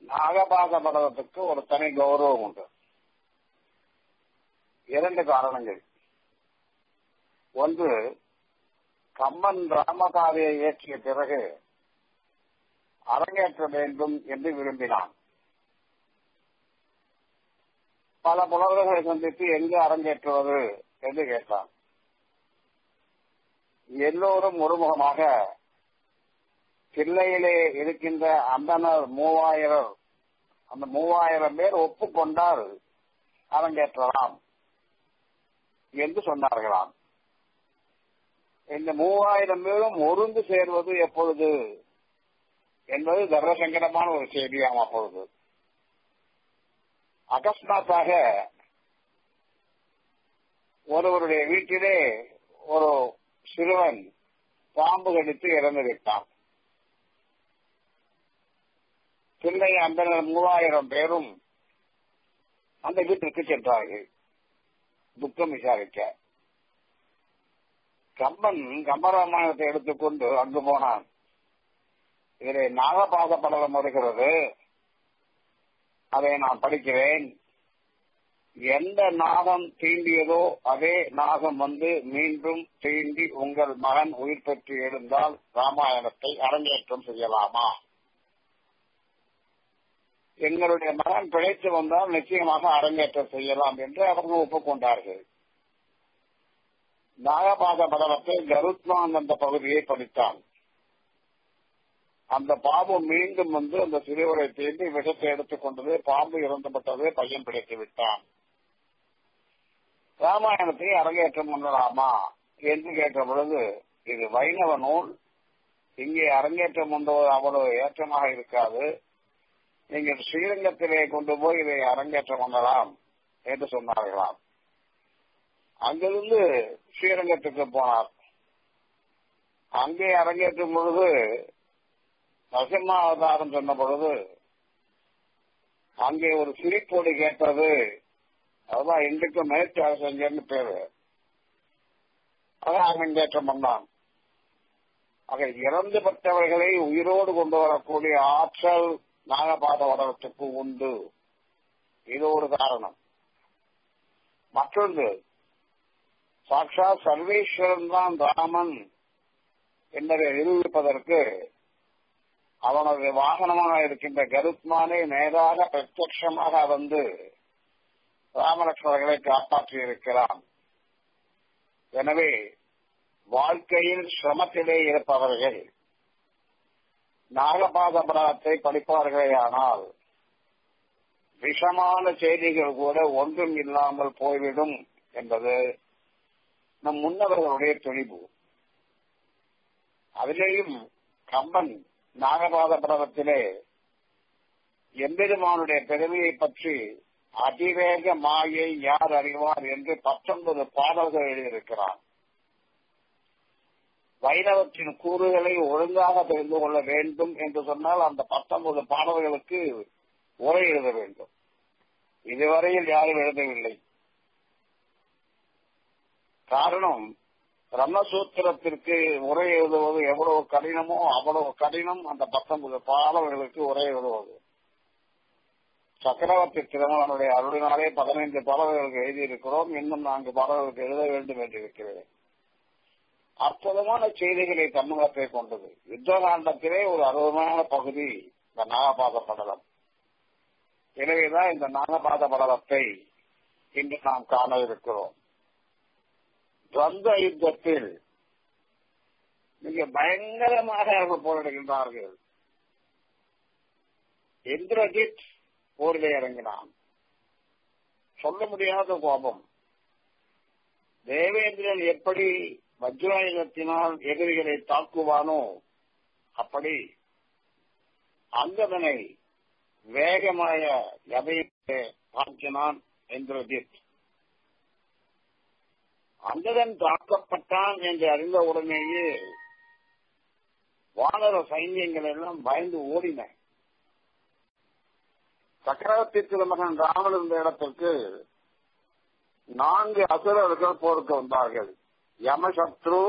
நாகபாத படலத்துக்கு ஒரு தனி கௌரவம் உண்டு இரண்டு காரணங்கள் ஒன்று கம்மன் ராமகாரியை இயற்றிய பிறகு அரங்கேற்ற வேண்டும் என்று விரும்பினான் பல புலவர்களை சந்தித்து எங்கு அரங்கேற்றுவது என்று கேட்டான் எல்லோரும் ஒருமுகமாக தில்லையிலே இருக்கின்ற அந்தனர் மூவாயிரம் அந்த மூவாயிரம் பேர் ஒப்புக்கொண்டால் அரங்கேற்றலாம் என்று சொன்னார்களாம் இந்த மூவாயிரம் பேரும் ஒருந்து சேர்வது எப்பொழுது என்பது தர்மசங்கடமான ஒரு செய்தியாம் அப்பொழுது அகஸ்மாத்தாக ஒருவருடைய வீட்டிலே ஒரு சிறுவன் பாம்பு கடித்து இறந்து விட்டான் பிள்ளை அந்த மூவாயிரம் பேரும் அந்த வீட்டிற்கு சென்றார்கள் துக்கம் விசாரிக்க கம்பன் கம்பராமாயணத்தை எடுத்துக்கொண்டு அங்கு போனான் இதிலே நாகபாத படலம் வருகிறது அதை நான் படிக்கிறேன் எந்த நாகம் தீண்டியதோ அதே நாகம் வந்து மீண்டும் தீண்டி உங்கள் மகன் உயிர் பெற்று எழுந்தால் ராமாயணத்தை அரங்கேற்றம் செய்யலாமா எங்களுடைய மகன் பிழைத்து வந்தால் நிச்சயமாக அரங்கேற்றம் செய்யலாம் என்று அவர்கள் ஒப்புக்கொண்டார்கள் நாகபாத படலத்தை கருத்மான் அந்த பகுதியை படித்தான் அந்த பாம்பு மீண்டும் வந்து அந்த சிறுவரை தீண்டி விஷத்தை எடுத்துக் கொண்டது பாம்பு இறந்துபட்டது பையன் பிடித்து விட்டான் ராமாயணத்தை அரங்கேற்றம் பண்ணலாமா என்று கேட்ட பொழுது இது வைணவ நூல் இங்கே அரங்கேற்றம் கொண்டது அவ்வளவு ஏற்றமாக இருக்காது நீங்கள் ஸ்ரீரங்கத்திலே கொண்டு போய் இதை அரங்கேற்றம் பண்ணலாம் என்று சொன்னார்களாம் அங்கிருந்து ஸ்ரீரங்கத்துக்கு போனார் அங்கே அரங்கேற்றும் பொழுது நரசிம்ம அவதாரம் சொன்ன பொழுது அங்கே ஒரு சிரிப்பொடி கேட்டது அதுதான் இன்றைக்கு மேற்கு அரசங்கன்னு பேரு அதான் அரங்கேற்றம் பண்ணான் ஆக இறந்து பெற்றவர்களை உயிரோடு கொண்டு வரக்கூடிய ஆற்றல் நாகபாத வடத்துக்கு உண்டு இது ஒரு காரணம் மற்றொன்று சாட்சா சர்வேஸ்வரன் தான் ராமன் என்பதை நிரூபிப்பதற்கு அவனது வாகனமாக இருக்கின்ற கருத்மானை நேராக பிரத்யட்சமாக வந்து ராமலட்சுமணர்களை காப்பாற்றி இருக்கிறான் எனவே வாழ்க்கையில் சிரமத்திலே இருப்பவர்கள் நாகபாத படத்தை படிப்பார்களே ஆனால் விஷமான செய்திகள் கூட ஒன்றும் இல்லாமல் போய்விடும் என்பது நம் முன்னவர்களுடைய துணிவு அதிலேயும் கம்பன் நாகபாத படத்திலே எம்பெருமானுடைய பெருமையை பற்றி அதிவேக மாயை யார் அறிவார் என்று பத்தொன்பது பாடல்கள் எழுதியிருக்கிறார் வைணவத்தின் கூறுகளை ஒழுங்காக தெரிந்து கொள்ள வேண்டும் என்று சொன்னால் அந்த பத்தொன்பது பாடல்களுக்கு உரை எழுத வேண்டும் இதுவரையில் யாரும் எழுதவில்லை காரணம் பிரம்மசூத்திரத்திற்கு உரை எழுதுவது எவ்வளவு கடினமோ அவ்வளவு கடினம் அந்த பத்தொன்பது பாடல்களுக்கு உரை எழுதுவது சக்கரவர்த்தி திருமணனுடைய அருளினாலே பதினைந்து பாடல்களுக்கு எழுதியிருக்கிறோம் இன்னும் நான்கு பாடல்களுக்கு எழுத வேண்டும் என்று இருக்கிறேன் அற்புதமான செய்திகளை தன்முகத்தை கொண்டது யுத்த காண்டத்திலே ஒரு அற்புதமான பகுதி இந்த நாகபாத படலம் எனவேதான் இந்த நாகபாத படலத்தை இன்று நாம் காண இருக்கிறோம் துவந்த யுத்தத்தில் மிக பயங்கரமாக அவர்கள் போரிடுகின்றார்கள் இந்திரஜித் போரிலே இறங்கினான் சொல்ல முடியாத கோபம் தேவேந்திரன் எப்படி வஜ்ராயுதத்தினால் எதிரிகளை தாக்குவானோ அப்படி அங்கதனை வேகമായ எதையை தாக்கினான் இந்திரஜித் அங்கதன் தாக்கப்பட்டான் என்று அறிந்த உடனேயே வானர சைன்யங்கள் எல்லாம் பயந்து ஓடின சக்கரவர்த்தி திருமகன் ராமன் இருந்த இடத்திற்கு நான்கு அசுரர்கள் போருக்கு வந்தார்கள் யமசத்ரு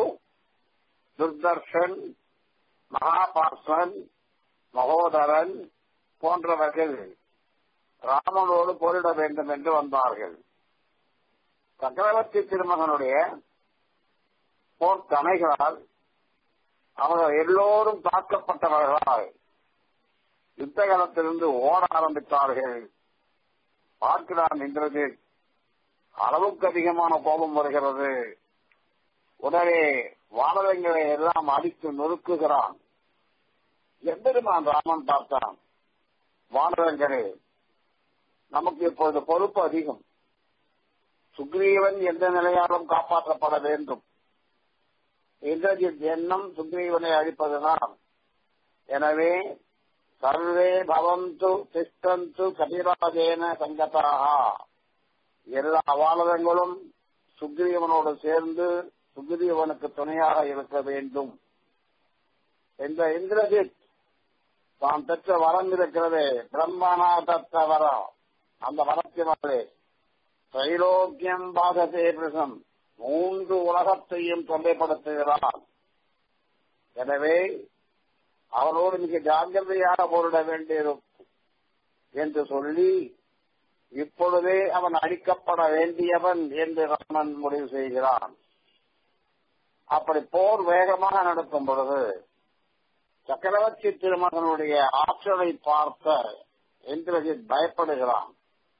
துர்தர்ஷன் மகாபார்சன் மகோதரன் போன்றவர்கள் ராமனோடு போரிட வேண்டும் என்று வந்தார்கள் சக்கரவர்த்தி திருமகனுடைய போர்க்கணைகளால் அவர்கள் எல்லோரும் தாக்கப்பட்டவர்களால் யுத்த காலத்திலிருந்து ஓட ஆரம்பித்தார்கள் பார்க்கிறான் இந்திரஜித் அளவுக்கு அதிகமான கோபம் வருகிறது உடனே வானரங்களை எல்லாம் அடித்து நொறுக்குகிறான் எம்பெருமான் ராமன் பார்த்தான் வானரங்களே நமக்கு இப்பொழுது பொறுப்பு அதிகம் சுக்ரீவன் எந்த நிலையாலும் காப்பாற்றப்பட வேண்டும் இந்திரஜித் எண்ணம் சுக்ரீவனை அழிப்பதுதான் எனவே சர்வே பவந்து திஷ்டந்து கபிராஜேன சங்கதாக எல்லா வானரங்களும் சுக்ரீவனோடு சேர்ந்து சுக்ரீவனுக்கு துணையாக இருக்க வேண்டும் இந்த இந்திரஜித் தான் பெற்ற வரம் இருக்கிறதே பிரம்மனா தத்த வரம் அந்த வரத்தினாலே திரைலோக்கியம் பாகதே பிரசம் மூன்று உலகத்தையும் தொல்லைப்படுத்துகிறான் எனவே அவனோடு மிக ஜாக்கிரதையாக போரிட வேண்டியிருக்கும் என்று சொல்லி இப்பொழுதே அவன் அழிக்கப்பட வேண்டியவன் என்று ராமன் முடிவு செய்கிறான் அப்படி போர் வேகமாக நடக்கும் பொழுது சக்கரவர்த்தி திருமகனுடைய ஆற்றலை பார்த்த இந்திரஜித் பயப்படுகிறான்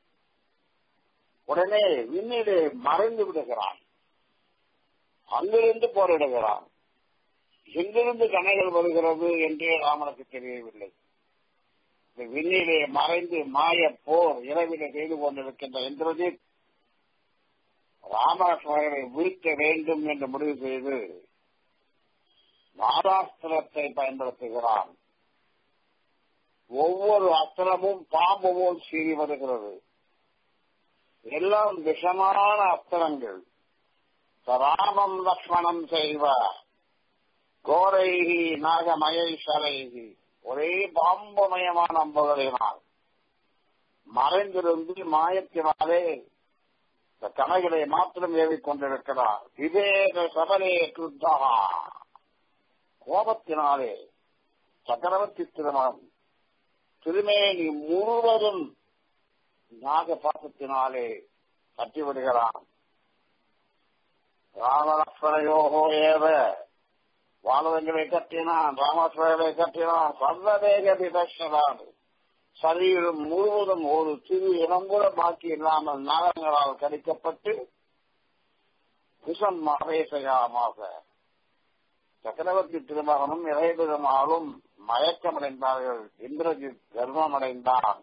உடனே விண்ணிலே மறைந்து விடுகிறான் அங்கிருந்து போரிடுகிறான் எங்கிருந்து கணைகள் வருகிறது என்றே ராமனுக்கு தெரியவில்லை இந்த விண்ணிலே மறைந்து மாய போர் இரவிலே செய்து கொண்டிருக்கின்ற இந்திரஜித் ராமலட்சுமணரை வீழ்த்த வேண்டும் என்று முடிவு செய்து நாதாஸ்திரத்தை பயன்படுத்துகிறான் ஒவ்வொரு அஸ்திரமும் பாம்பு போல் சீறி வருகிறது எல்லாம் விஷமான அஸ்திரங்கள் ராமம் லக்ஷ்மணம் செய்வ கோரைகி நாகமயேஸ்வரைகி ஒரே பாம்பமயமான அம்புகளினால் மறைந்திருந்து மாயத்தினாலே இந்த கணைகளை மாத்திரம் ஏவிக் கொண்டிருக்கிறார் விவேக சபலே கிருத்தா கோபத்தினாலே சக்கரவர்த்தி திருமணம் திருமேனி முழுவதும் நாகபாசத்தினாலே கட்டிவிடுகிறான் ராமலக்ஷ்மணையோகோ ஏவ வானவங்களை கட்டினான் ராமஸ்வரரை கட்டினான் சர்வவேக விதர்ஷனான் சரீரம் முழுவதும் ஒரு சிறு இனம் கூட பாக்கி இல்லாமல் நாகங்களால் கடிக்கப்பட்டு விஷம் மகேசகாமாக சக்கரவர்த்தி திருமகனும் இறைபெருமாளும் மயக்கமடைந்தார்கள் இந்திரஜித் கர்வமடைந்தான்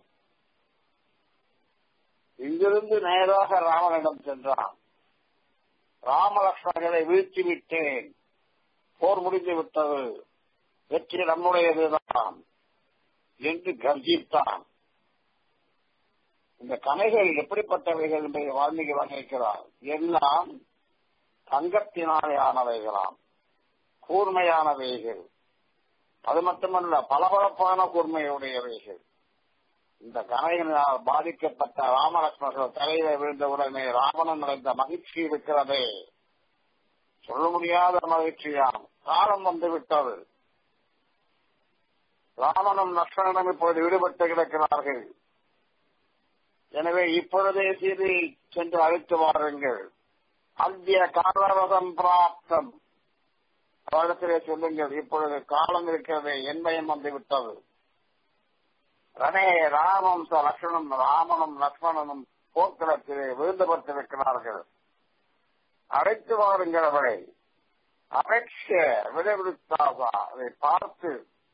இங்கிருந்து நேராக ராமனிடம் சென்றான் ராமலட்சுமணர்களை வீழ்த்தி விட்டேன் போர் முடிந்து விட்டது வெற்றி நம்முடையதுதான் என்று கர்ஜித்தான் இந்த கணைகள் எப்படிப்பட்டவைகள் என்பதை வால்மீகி வர்ணிக்கிறார் எல்லாம் தங்கத்தினாலே ஆனவைகளாம் கூர்மையானவைகள் அது மட்டுமல்ல பளபளப்பான கூர்மையுடையவைகள் இந்த கணையினால் பாதிக்கப்பட்ட ராமலட்சுமணர்கள் தலையில விழுந்தவுடனே ராவணன் அடைந்த மகிழ்ச்சி இருக்கிறதே சொல்ல முடியாத மகிழ்ச்சியாம் காலம் வந்து விட்டது ராமனும் லக்ஷ்மணனும் இப்பொழுது விடுபட்டு கிடக்கிறார்கள் எனவே இப்பொழுதே சீதை சென்று அழைத்து வாருங்கள் அந்திய காலவதம் பிராப்தம் அவரிடத்திலே சொல்லுங்கள் இப்பொழுது காலம் இருக்கிறது என்மயம் வந்து விட்டது ரணே ராமம் ச லக்ஷ்மணனும் ராமனும் லக்ஷ்மணனும் போர்க்களத்திலே விழுந்துபட்டிருக்கிறார்கள் அழைத்து வாருங்கள் அவரை அபேட்ச விடைவிடுத்தாசா அதை பார்த்து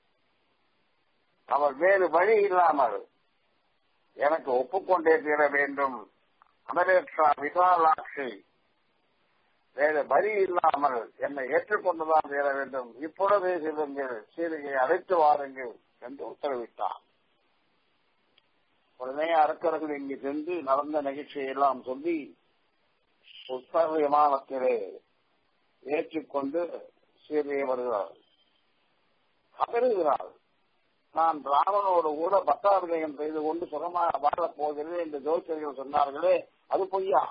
அவர் வேறு வழி இல்லாமல் எனக்கு ஒப்புக்கொண்டே தீர வேண்டும் அமரேஷா விசாலாட்சி வேறு வழி இல்லாமல் என்னை ஏற்றுக்கொண்டுதான் தீர வேண்டும் இப்பொழுதே செல்லுங்கள் சீதையை அழைத்து வாருங்கள் என்று உத்தரவிட்டார் உடனே அரக்கர்கள் இங்கு சென்று நடந்த நிகழ்ச்சியை எல்லாம் சொல்லி புத்தக விமானத்திலே ஏற்றுக்கொண்டு சீதையை வருகிறார் கதறுகிறார் நான் ராவனோடு கூட பட்டாபிஷேகம் செய்து கொண்டு சுகமாக வாழப் போகிறேன் என்று ஜோசியர்கள் சொன்னார்களே அது பொய்யா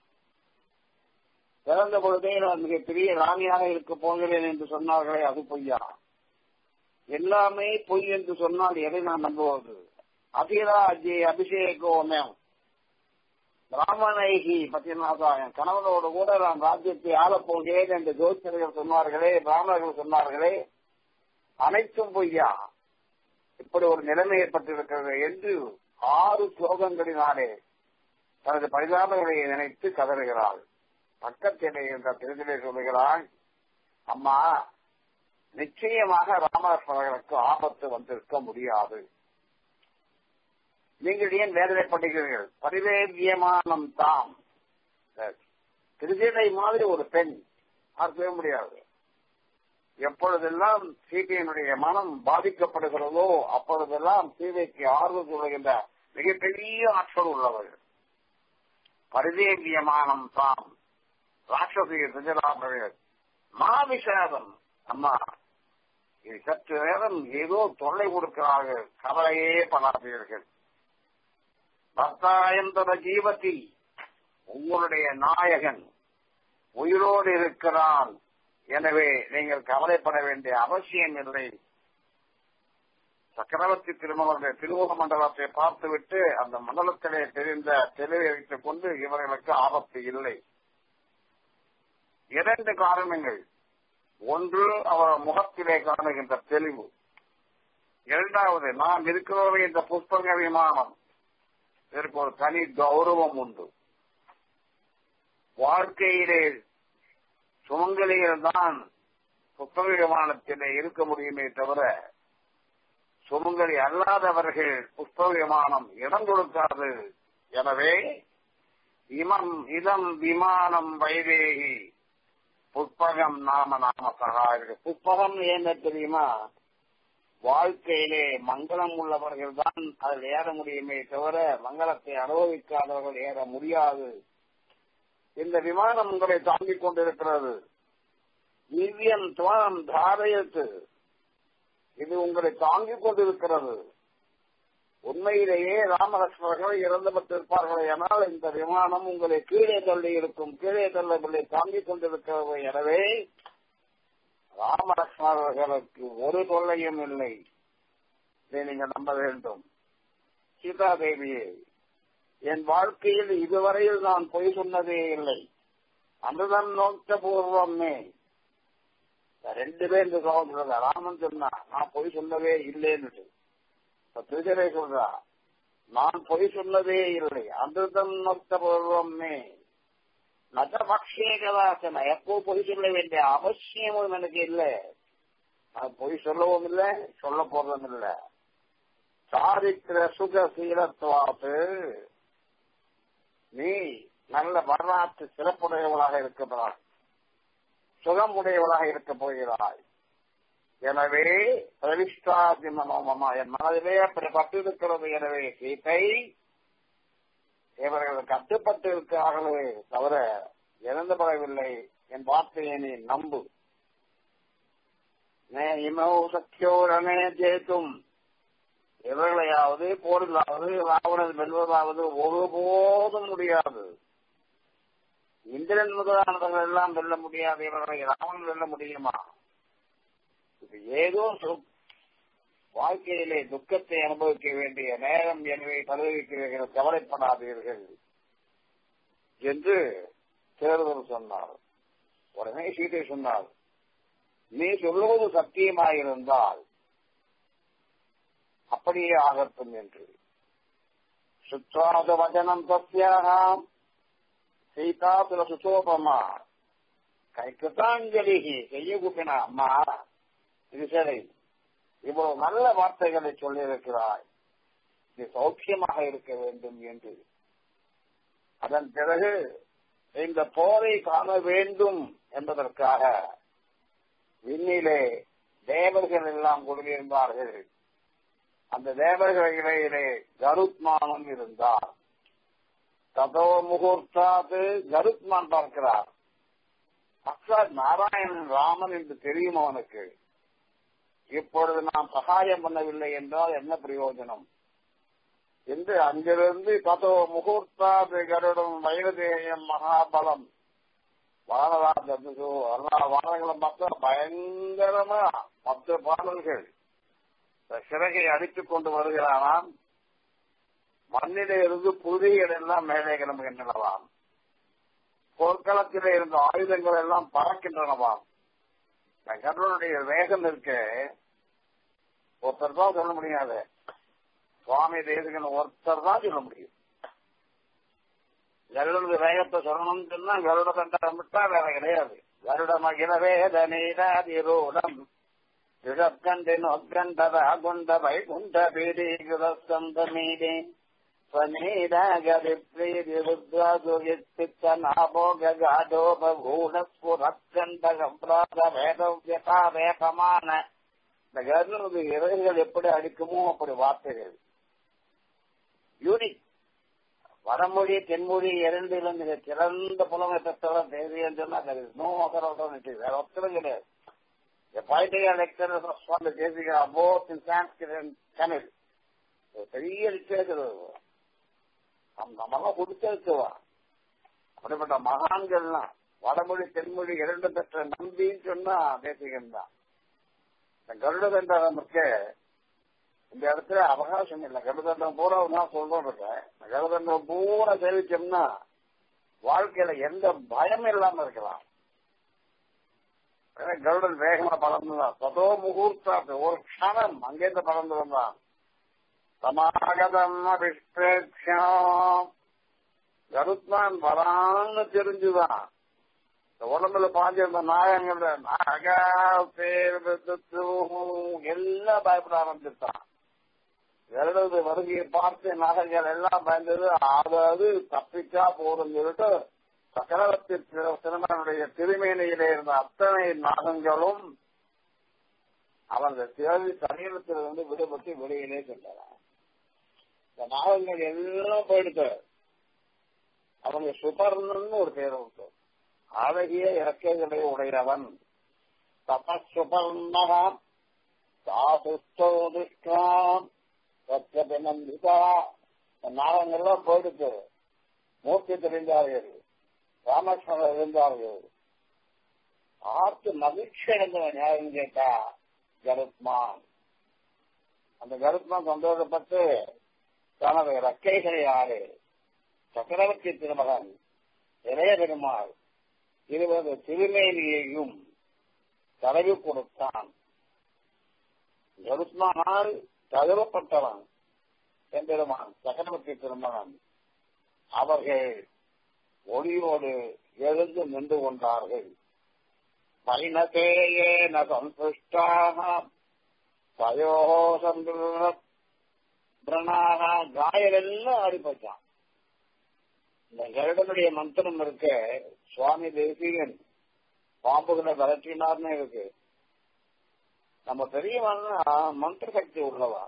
பிறந்த பொழுதே நான் மிகப்பெரிய ராணியாக இருக்க போகிறேன் என்று சொன்னார்களே அது பொய்யா எல்லாமே பொய் என்று சொன்னால் எதை நான் நம்புவது அபிராஜி அபிஷேகோமம் பிராமணைகி பத்தினாசாயம் கணவனோடு கூட நான் ராஜ்யத்தை ஆளப்போகிறேன் என்று ஜோதிடர்கள் சொன்னார்களே பிராமணர்கள் சொன்னார்களே அனைத்தும் பொய்யா இப்படி ஒரு நிலைமை ஏற்பட்டிருக்கிறது என்று ஆறு ஸ்லோகங்களினாலே தனது பரிதாபங்களை நினைத்து கதறுகிறாள் பக்கத்திலே என்ற திருதிலே சொல்லுகிறாள் அம்மா நிச்சயமாக ராமலட்சுமணர்களுக்கு ஆபத்து வந்திருக்க முடியாது நீங்கள் ஏன் வேதனைப்படுகிறீர்கள் பரிவேவியமானம் தாம் திருஜிதை மாதிரி ஒரு பெண் பார்க்கவே முடியாது எப்பொழுதெல்லாம் சீதையினுடைய மனம் பாதிக்கப்படுகிறதோ அப்பொழுதெல்லாம் சீதைக்கு ஆறுதல் சொல்லுகின்ற மிகப்பெரிய ஆற்றல் உள்ளவர்கள் பரிதேவியமானம் தாம் ராட்சசிய திருஜராமர்கள் மாவிஷாதம் அம்மா இது சற்று நேரம் ஏதோ தொல்லை கொடுக்கிறார்கள் கவலையே படாதீர்கள் பத்தாயந்தர ஜீவத்தில் உங்களுடைய நாயகன் உயிரோடு இருக்கிறான் எனவே நீங்கள் கவலைப்பட வேண்டிய அவசியம் இல்லை சக்கரவர்த்தி திருமண திருமுக மண்டலத்தை பார்த்துவிட்டு அந்த மண்டலத்திலே தெரிந்த தெளிவை வைத்துக் கொண்டு இவர்களுக்கு ஆபத்து இல்லை இரண்டு காரணங்கள் ஒன்று அவர் முகத்திலே காணுகின்ற தெளிவு இரண்டாவது நாம் இருக்கிறோம் இந்த புஷ்பக விமானம் இதற்கு ஒரு தனி கௌரவம் உண்டு வாழ்க்கையிலே சுமங்கலிகள் தான் புஷ்பக விமானத்திலே இருக்க முடியுமே தவிர சுமங்கலி அல்லாதவர்கள் புஷ்ப விமானம் இடம் கொடுக்காது எனவே இமம் இதம் விமானம் வைதேகி புஷ்பகம் நாம நாம சகாயிருக்கு புஷ்பகம் என்ன தெரியுமா வாழ்க்கையிலே மங்களம் உள்ளவர்கள் தான் அதில் ஏற முடியுமே தவிர மங்களத்தை அனுபவிக்காதவர்கள் ஏற முடியாது இந்த விமானம் உங்களை தாங்கிக் கொண்டிருக்கிறது திவ்யம் துவம் தாரையத்து இது உங்களை தாங்கிக் கொண்டிருக்கிறது உண்மையிலேயே ராமலட்சுமணர்கள் இறந்துபட்டிருப்பார்கள் ஆனால் இந்த விமானம் உங்களை கீழே தள்ளி இருக்கும் கீழே தள்ளவில்லை தாங்கிக் கொண்டிருக்கிறது எனவே ராமலட்சுமணர்களுக்கு ஒரு தொல்லையும் இல்லை இதை நீங்க நம்ப வேண்டும் சீதா தேவியே என் வாழ்க்கையில் இதுவரையில் நான் பொய் சொன்னதே இல்லை அன்றுதான் நோக்க பூர்வமே ரெண்டு பேர் இந்த சகோதரர் ராமன் சொன்னா நான் பொய் சொன்னதே இல்லைன்னு திருச்சரை சொல்றா நான் பொய் சொன்னதே இல்லை அன்றுதான் நோக்க பூர்வமே நகபக்ஷேகதாசன எப்போ பொய் சொல்ல வேண்டிய அவசியமும் எனக்கு இல்லை நான் பொய் சொல்லவும் இல்லை சொல்ல போறதும் இல்லை சாரித்திர சுக சீலத்துவாத்து நீ நல்ல வரலாற்று சிறப்புடையவளாக இருக்கிறாய் சுகம் உடையவளாக இருக்கப் போகிறாய் எனவே பிரவிஷ்டாதி மனோமமா என் மனதிலே அப்படி பட்டிருக்கிறது எனவே சீத்தை இவர்கள் கட்டுப்பட்டு இருக்கிறார்களே தவிர இறந்து படவில்லை என் வார்த்தையை நீ நம்பு இமோ சக்தியோடனே ஜெயித்தும் இவர்களையாவது போரிலாவது ராவணன் வெல்வதாவது ஒருபோதும் முடியாது இந்திரன் முதலானவர்கள் எல்லாம் வெல்ல முடியாது இவர்களை ராவணன் வெல்ல முடியுமா இது ஏதோ வாழ்க்கையிலே துக்கத்தை அனுபவிக்க வேண்டிய நேரம் எனவே பதவிக்கிறீர்கள் கவலைப்படாதீர்கள் என்று தேர்தல் சொன்னார் உடனே சீதை சொன்னார் நீ சொல்லுவது சத்தியமாயிருந்தால் அப்படியே ஆகட்டும் என்று சுற்றாத வச்சனம் தஸ்யாகாம் சீதா சில சுசோபமா கைக்குத்தாஞ்சலி செய்ய கூப்பினா அம்மா இது சரி இவ்வளவு நல்ல வார்த்தைகளை சொல்லியிருக்கிறாய் இது சௌக்கியமாக இருக்க வேண்டும் என்று அதன் பிறகு இந்த போரை காண வேண்டும் என்பதற்காக விண்ணிலே தேவர்கள் எல்லாம் குடியிருந்தார்கள் அந்த தேவர்கள் இடையிலே கருத்மானம் இருந்தார் ததோ முகூர்த்தாது கருத்மான் பார்க்கிறார் அக்ஷாத் நாராயணன் ராமன் என்று தெரியும் அவனுக்கு இப்பொழுது நாம் சகாயம் பண்ணவில்லை என்றால் என்ன பிரயோஜனம் என்று அங்கிருந்து ததோ முகூர்த்தாது கருடம் வைரதேயம் மகாபலம் வானராஜ வானங்களை பார்த்தா பயங்கரமா பத்து பாடல்கள் சிறகை அடித்துக் கொண்டு வருகிறானாம் மண்ணிலே இருந்து புதிகள் எல்லாம் மேலே கிளம்புகின்றனவாம் போர்க்களத்திலே இருந்த ஆயுதங்கள் எல்லாம் பறக்கின்றனவாம் கருடனுடைய வேகம் இருக்க ஒருத்தர் தான் சொல்ல முடியாது சுவாமி தேசிகன் ஒருத்தர் தான் சொல்ல முடியும் கருடனுடைய வேகத்தை சொல்லணும்னு சொன்னா கருட தண்டகம் விட்டா வேற கிடையாது கருட மகிழ வேத நீராதிரூடம் யுகக்கண்டு நொக்கண்டத குண்ட வைகுண்ட பீடி குதஸ்கந்த மீதே வேகமான இந்த கருணனுடைய இறகுகள் எப்படி அடிக்குமோ அப்படி வார்த்தைகள் யூனிக் வடமொழி தென்மொழி இரண்டிலும் மிக சிறந்த புலமை பெற்றவர் தேவி என்று சொன்னால் நோ அதர் வேற ஒத்தரும் கிடையாது The poetical lecturers of Swami Desika are both in Sanskrit and Tamil. பெரிய லிட்டரேச்சர் நம்மளாம் கொடுத்தா அப்படிப்பட்ட மகான்கள்லாம் வடமொழி தென்மொழி இரண்டு பெற்ற நம்பின்னு சொன்னா தேசிகன் தான் இந்த கருடதண்டமுக்கு இந்த இடத்துல அவகாசம் இல்லை கருடதண்டம் பூரா நான் சொல்றோம் இருக்கேன் கருடதண்டம் பூரா சேவிச்சோம்னா வாழ்க்கையில எந்த பயம் இல்லாம இருக்கலாம் கருடன் வேகமா பறந்துதான் சதோ முகூர்த்த ஒரு க்ஷணம் அங்கேருந்து பறந்து வந்தான் சமாகதம் அபிஷ்பேக்ஷம் கருத்மான் வரான்னு தெரிஞ்சுதான் இந்த உடம்புல பாஞ்சிருந்த நாயங்கள் நாக பேர் எல்லாம் பயப்பட ஆரம்பிச்சுட்டான் எழுது வருகையை பார்த்து நகைகள் எல்லாம் பயந்தது அதாவது தப்பிச்சா போதும் சொல்லிட்டு சக்கரவர்த்தி திருமணனுடைய திருமேனியிலே இருந்த அத்தனை நாகங்களும் அவன் தேவி சரீரத்திலிருந்து விடுபட்டு வெளியிலே சென்றான் இந்த நாகங்கள் எல்லாம் போயிடுத்து அவங்க சுபர்ணன் ஒரு பேர் உண்டு அழகிய இறக்கைகளை உடையவன் தபசுபர்ணகம் சாசுஷ்டோதிஷ்டாம் சத்தியபினந்திதா நாகங்கள்லாம் போயிடுத்து மூர்த்தி தெரிந்தார்கள் ராமகிருஷ்ணன் இருந்தார்கள் ஆர்த்து மகிழ்ச்சி அடைந்தவன் யாருன்னு கேட்டா கருத்மான் அந்த கருத்மான் சந்தோஷப்பட்டு தனது ரக்கைகளை ஆறு சக்கரவர்த்தி திருமகன் இளைய பெருமாள் இருபது திருமேனியையும் தடவி கொடுத்தான் கருத்மானால் தழுவப்பட்டவன் எம்பெருமான் சக்கரவர்த்தி திருமகன் அவர்கள் ஒளியோடு எழுந்து நின்று கொண்டார்கள் பைனதேயேன சந்துஷ்டாக தயோ சந்திரணாக காயலெல்லாம் ஆடிப்பட்டான் இந்த கருடனுடைய மந்திரம் இருக்க சுவாமி தேசிகன் பாம்புகளை விரட்டினார்னு இருக்கு நம்ம பெரியவன்னா மந்திர சக்தி உள்ளவா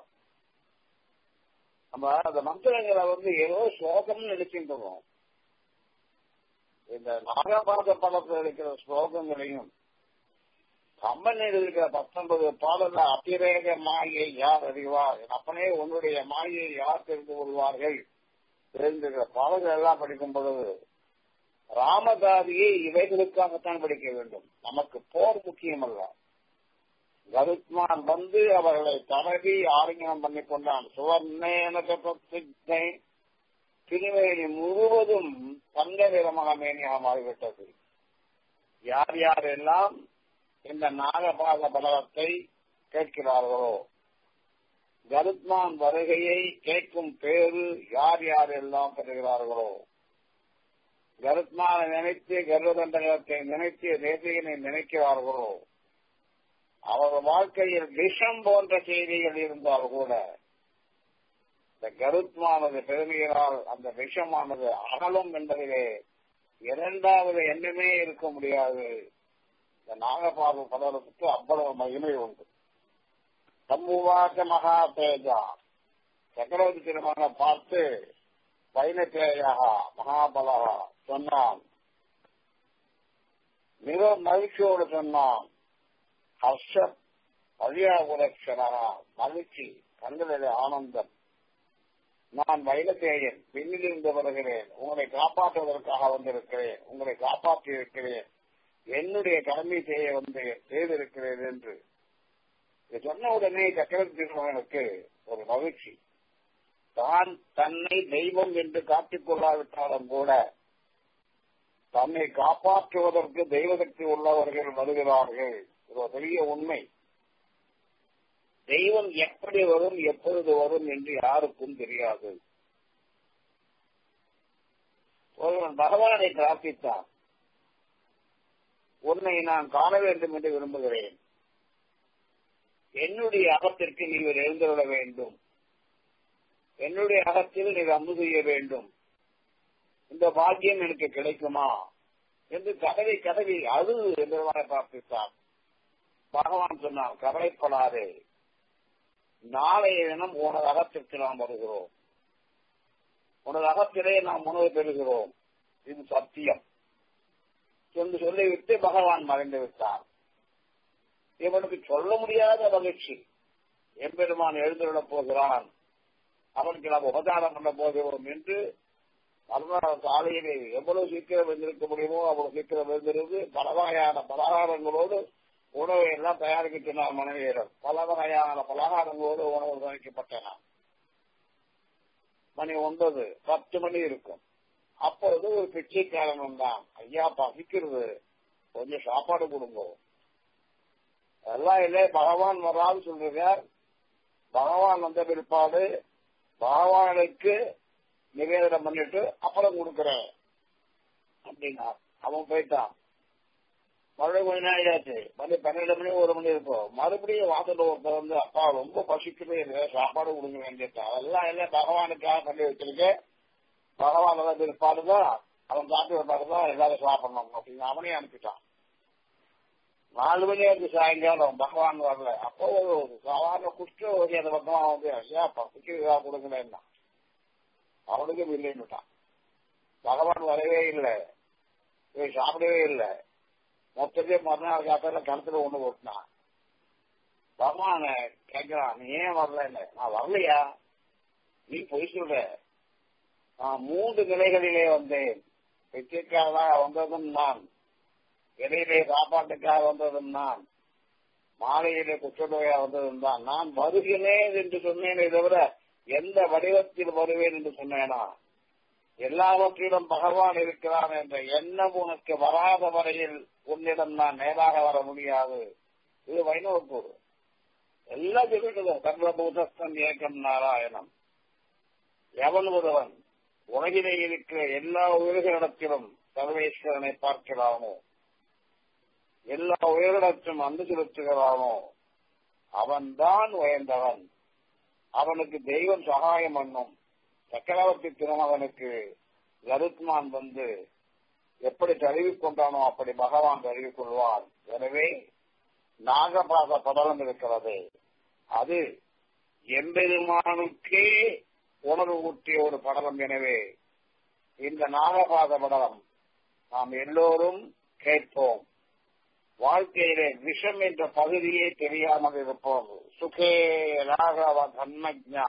நம்ம அந்த மந்திரங்களை வந்து ஏதோ ஸ்லோகம்னு நினைச்சுட்டு இந்த நாகபாத படத்தில் இருக்கிற ஸ்லோகங்களையும் கம்பன் இருக்கிற பத்தொன்பது பாடல அத்திரேக மாயை யார் அறிவார் அப்பனே உன்னுடைய மாயை யார் தெரிந்து கொள்வார்கள் தெரிந்திருக்கிற பாடல்கள் எல்லாம் படிக்கும் பொழுது ராமதாதியை இவைகளுக்காகத்தான் படிக்க வேண்டும் நமக்கு போர் முக்கியமல்ல கருத்மான் வந்து அவர்களை தடவி ஆரோக்கியம் பண்ணி கொண்டான் சுவர்ணேன திருவேணி முழுவதும் தங்க நிறமாக மேனியாக மாறிவிட்டது யார் யாரெல்லாம் இந்த நாகபாக பலவத்தை கேட்கிறார்களோ கருத்மான் வருகையை கேட்கும் பேரு யார் யாரெல்லாம் பெறுகிறார்களோ கருத்மான நினைத்து கருதண்டகத்தை நினைத்து தேசியனை நினைக்கிறார்களோ அவர் வாழ்க்கையில் விஷம் போன்ற செய்திகள் இருந்தால் கூட இந்த கருத்மானது பெருமையினால் அந்த விஷமானது அகலும் என்பதிலே இரண்டாவது எண்ணமே இருக்க முடியாது இந்த நாகபாபு பலருக்கு அவ்வளவு மகிமை உண்டு சம்புவாக்க மகா தேஜா சக்கரவர்த்தி திருமண பார்த்து வைனத்தேயா மகாபலகா சொன்னான் மிக மகிழ்ச்சியோடு சொன்னான் ஹர்ஷ பரியாகுலட்சணா மகிழ்ச்சி கண்களிலே ஆனந்தம் நான் வைலத்தேயன் பின்னிலிருந்து வருகிறேன் உங்களை காப்பாற்றுவதற்காக வந்திருக்கிறேன் உங்களை காப்பாற்றி இருக்கிறேன் என்னுடைய கடமை செய்ய வந்து செய்திருக்கிறேன் என்று சொன்ன உடனே சக்கரவர்த்தி திருமகனுக்கு ஒரு மகிழ்ச்சி தான் தன்னை தெய்வம் என்று காட்டிக் கொள்ளாவிட்டாலும் கூட தன்னை காப்பாற்றுவதற்கு தெய்வசக்தி உள்ளவர்கள் வருகிறார்கள் இது ஒரு பெரிய உண்மை தெய்வம் எப்படி வரும் எப்பொழுது வரும் என்று யாருக்கும் தெரியாது ஒருவன் பகவானை பிரார்த்தித்தான் உன்னை நான் காண வேண்டும் என்று விரும்புகிறேன் என்னுடைய அகத்திற்கு நீர் எழுந்துள்ள வேண்டும் என்னுடைய அகத்தில் நீர் அம்பு செய்ய வேண்டும் இந்த பாக்கியம் எனக்கு கிடைக்குமா என்று கதவி கதவி அது என்று பிரார்த்தித்தான் பகவான் சொன்னான் கவலைப்படாதே நாளைய தினம் உனது அகத்திற்கு நாம் வருகிறோம் உனது அகத்திலே நாம் உணவு பெறுகிறோம் இது சத்தியம் என்று சொல்லிவிட்டு பகவான் மறைந்து விட்டார் இவனுக்கு சொல்ல முடியாத மகிழ்ச்சி எம்பெருமான் எழுந்துள்ளப் போகிறான் அவனுக்கு நாம் உபதாரம் பண்ண போகிறோம் என்று மறுநாள் காலையிலே எவ்வளவு சீக்கிரம் எழுந்திருக்க முடியுமோ அவ்வளவு சீக்கிரம் எழுந்திருந்து பல வகையான பலகாரங்களோடு உணவை எல்லாம் தயாரிக்க சொன்னார் மனைவியிடம் பல வகையான பலகாரங்களோடு உணவு தயாரிக்கப்பட்டன மணி ஒன்பது பத்து மணி இருக்கும் அப்பொழுது ஒரு பிச்சைக்காரன் வந்தான் ஐயா பசிக்கிறது கொஞ்சம் சாப்பாடு கொடுங்க எல்லாம் இல்லை பகவான் வராது சொல்றார் பகவான் வந்த பிற்பாடு பகவானுக்கு நிவேதனம் பண்ணிட்டு அப்புறம் கொடுக்கிறேன் அப்படின்னா அவன் போயிட்டான் மறுபடியும் கொஞ்ச நாள் ஆச்சு மணி பன்னெண்டு மணி ஒரு மணி இருக்கும் மறுபடியும் வாசல் ஒருத்தர் வந்து அப்பா ரொம்ப பசிக்குது எனக்கு சாப்பாடு கொடுங்க வேண்டியது அதெல்லாம் எல்லாம் பகவானுக்காக பண்ணி வச்சிருக்கேன் பகவான் வந்த பிற்பாடுதான் அவன் காட்டு பிற்பாடுதான் எல்லாரும் சாப்பிடணும் அப்படின்னு அவனே அனுப்பிட்டான் நாலு மணி ஆச்சு சாயங்காலம் பகவான் வரல அப்போ ஒரு சாதாரண குஷ்டரோகி அந்த பக்கமா வந்து ஐயா பசிக்கு கொடுங்களேன்னா அவனுக்கும் இல்லைன்னுட்டான் பகவான் வரவே இல்லை இவன் சாப்பிடவே இல்லை மொத்தத்தையே மறுநாள் காத்தால கணத்துல ஒண்ணு போட்டான் பகவான கேட்கிறான் நீ ஏன் வரல நான் வரலையா நீ பொய் சொல்ற நான் மூன்று நிலைகளிலே வந்தேன் பிச்சைக்காரனாக வந்ததும் நான் இடையிலே சாப்பாட்டுக்காக வந்ததும் நான் மாலையிலே குற்றநோயா வந்ததும் தான் நான் வருகிறேன் என்று சொன்னேனே தவிர எந்த வடிவத்தில் வருவேன் என்று சொன்னேனா எல்லாவற்றிலும் பகவான் இருக்கிறான் என்ற எண்ணம் உனக்கு வராத வரையில் உன்னிடம் நான் நேராக வர முடியாது இது வைணவப்பூர் எல்லாம் சொல்லிட்டு சர்வபூதஸ்தன் ஏக்கம் நாராயணம் எவன் ஒருவன் உலகிலே இருக்கிற எல்லா உயிர்களிடத்திலும் சர்வேஸ்வரனை பார்க்கிறானோ எல்லா உயிரிடத்தும் அன்பு செலுத்துகிறானோ அவன்தான் உயர்ந்தவன் அவனுக்கு தெய்வம் சகாயம் பண்ணும் சக்கரவர்த்தி திருமகனுக்கு கருத்மான் வந்து எப்படி தழுவி கொண்டானோ அப்படி பகவான் தழுவி கொள்வான் எனவே நாகபாத படலம் இருக்கிறது அது எம்பெருமானுக்கே உணர்வு ஊட்டிய ஒரு படலம் எனவே இந்த நாகபாத படலம் நாம் எல்லோரும் கேட்போம் வாழ்க்கையிலே விஷம் என்ற பகுதியே தெரியாமல் இருப்போம் சுகே ராகவ தன்மஜா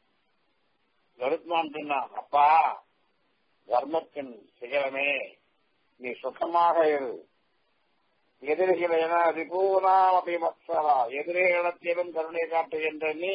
கருத்மான் சொன்னான் அப்பா தர்மத்தின் சிகரமே நீ சுகமாக இரு எதிரிகளை என ரிபூனாமபி மத்சரா எதிரிகளிடத்திலும் கருணை காட்டுகின்ற நீ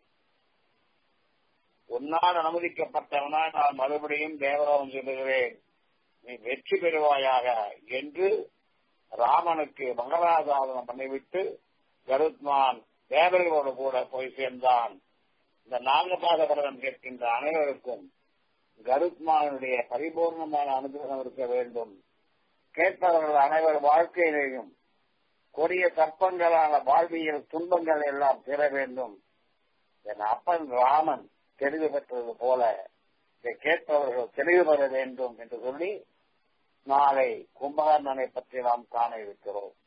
உன்னால் அனுமதிக்கப்பட்டவனா நான் மறுபடியும் தேவலோகம் சொல்லுகிறேன் நீ வெற்றி பெறுவாயாக என்று ராமனுக்கு மகராஜாதனம் பண்ணிவிட்டு கருத்மான் தேவர்களோடு கூட போய் சேர்ந்தான் இந்த நான்காவது படம் கேட்கின்ற அனைவருக்கும் கருத்மானுடைய பரிபூர்ணமான அனுகிரகம் இருக்க வேண்டும் கேட்பவர்கள் அனைவர் வாழ்க்கையிலேயும் கொடிய தர்ப்பங்களான வாழ்வியல் துன்பங்கள் எல்லாம் பெற வேண்டும் என் அப்பன் ராமன் தெளிவு பெற்றது போல இதை கேட்பவர்கள் தெளிவு பெற வேண்டும் என்று சொல்லி நாளை கும்பகர்ணனை பற்றி நாம் காண இருக்கிறோம்